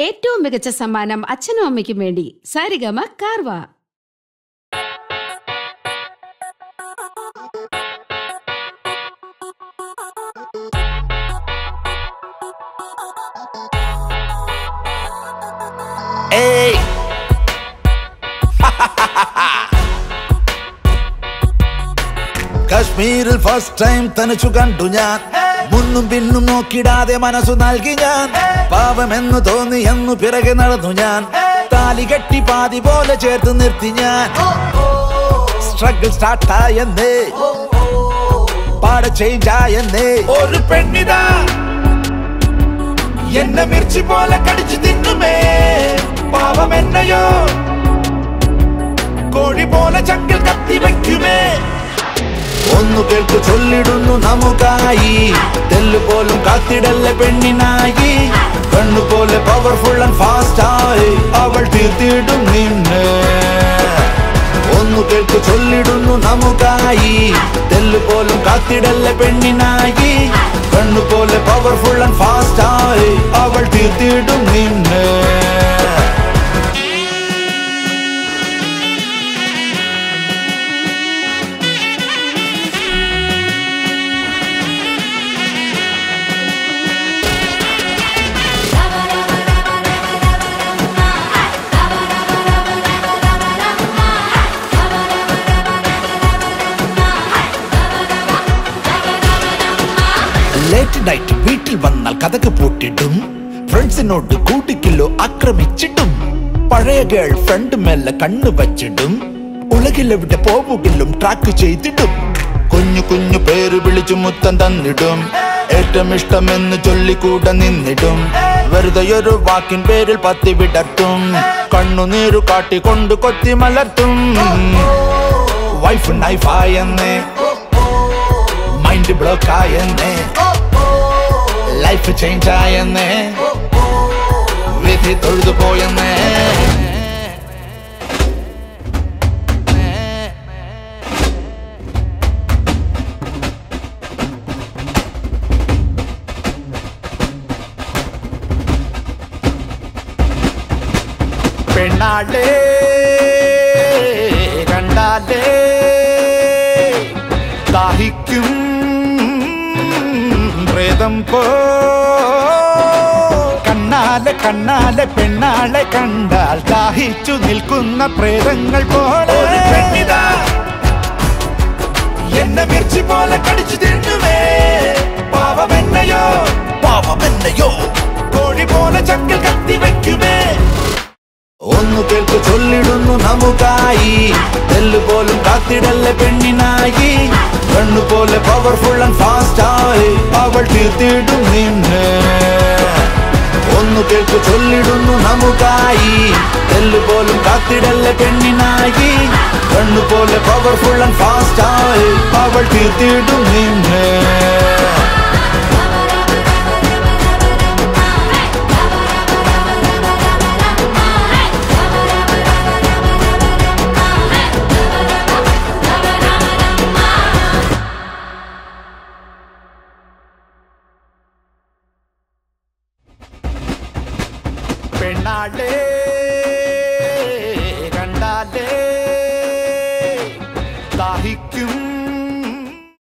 ഏറ്റവും മികച്ച സമ്മാനം അച്ഛനും അമ്മയ്ക്കും വേണ്ടി സാരിഗമ കാർവ ഏയ് കശ്മീരിൽ ഫസ്റ്റ് ടൈം തനിച്ചു കണ്ടു ഞാൻ മുന്നും പിന്നും നോക്കിടാതെ മനസ്സു നൽകി ഞാൻ പാപമെന്നു തോന്നി എന്നു പിറകെ നടന്നു ഞാൻ താലി കെട്ടി പാതി പോലെ ചേർത്ത് നിർത്തി ഞാൻ സ്ട്രഗിൾ സ്റ്റാർട്ടായെന്നേ പാടെ ചേഞ്ച് ആയെന്നേ ഒരു പെണ്ണിതാ എന്നെ മിർച്ചി പോലെ കടിച്ചു തിന്നുമേ പാവം എന്നയോ കോഴി പോലെ ചക്കിൽ കത്തി വയ്ക്കുമേ ഒന്നു കേൾക്കു ചൊല്ലിടുന്നു നമുക്കായി തെല്ലു പോലും കാത്തിടല്ല പെണ്ണിനായി കണ്ണു പോലെ പവർഫുൾ ആൻഡ് ഫാസ്റ്റ് ആയി അവൾ തീർത്തിടും നിന്നെ ഒന്നു കേൾക്കു ചൊല്ലിടുന്നു നമുക്കായി തെല്ലു പോലും കാത്തിടല്ല പെണ്ണിനായി കണ്ണു പോലെ പവർഫുൾ ആൻഡ് ഫാസ്റ്റ് ആയി അവൾ തീർത്തിടും നിന്നെ ലേറ്റ് നൈറ്റ് വീട്ടിൽ വന്നാൽ കഥക്ക് പൂട്ടിടും ഫ്രണ്ട്സിനോട് കൂട്ടിക്കില്ലോ ആക്രമിച്ചിട്ടും പഴയ ഗേൾ ഫ്രണ്ട് മെല്ലെ കണ്ണു വച്ചിടും ഉലകിലെവിടെ പോവുകിലും ട്രാക്ക് ചെയ്തിടും കുഞ്ഞു കുഞ്ഞു പേര് വിളിച്ചു മുത്തം തന്നിടും ഏറ്റവും ഇഷ്ടമെന്ന് ചൊല്ലിക്കൂടെ നിന്നിടും വെറുതെ ഒരു വാക്കിൻ പേരിൽ പത്തി വിടർത്തും കണ്ണുനീരു കാട്ടിക്കൊണ്ട് കൊത്തി മലർത്തും വൈഫ് നൈഫായെന്നേ മൈൻഡ് ബ്ലോക്ക് ആയെന്നേ ലൈഫ് ചേഞ്ച് ആയെന്നേ വിധി തൊഴുതു പോയെന്നേ പെണ്ണാളേ കണ്ടാലേ ദാഹിക്കും പ്രേതം പോ കണ്ണാലെ കണ്ണാലെ പെണ്ണാളെ കണ്ടാൽ ദാഹിച്ചു നിൽക്കുന്ന പ്രേതങ്ങൾ പോലെ ഒരു പെണ്ണിതാ എന്നെ മിർച്ചി പോലെ കടിച്ചു തിന്നുമേ പാവമെന്നയോ പാവമെന്നയോ കോഴി പോലെ ചക്കിൽ കത്തി വയ്ക്കുമേ ഒന്നു കേൾക്കു ചൊല്ലിടുന്നു നമുക്കായി തെല്ലു പോലും കാത്തിടല്ല പെണ്ണിനായി കണ്ണു പോലെ പവർഫുൾ ആൻഡ് ഫാസ്റ്റ് ആയി അവൾ തീർത്തിടും നിന്നെ ഒന്നു കേൾക്കു ചൊല്ലിടുന്നു നമുക്കായി തെല്ലു പോലും കാത്തിടല്ല പെണ്ണിനായി കണ്ണു പോലെ പവർഫുൾ ആൻഡ് ഫാസ്റ്റ് ആയി അവൾ തീർത്തിടും നിന്നെ പെണ്ണാളേ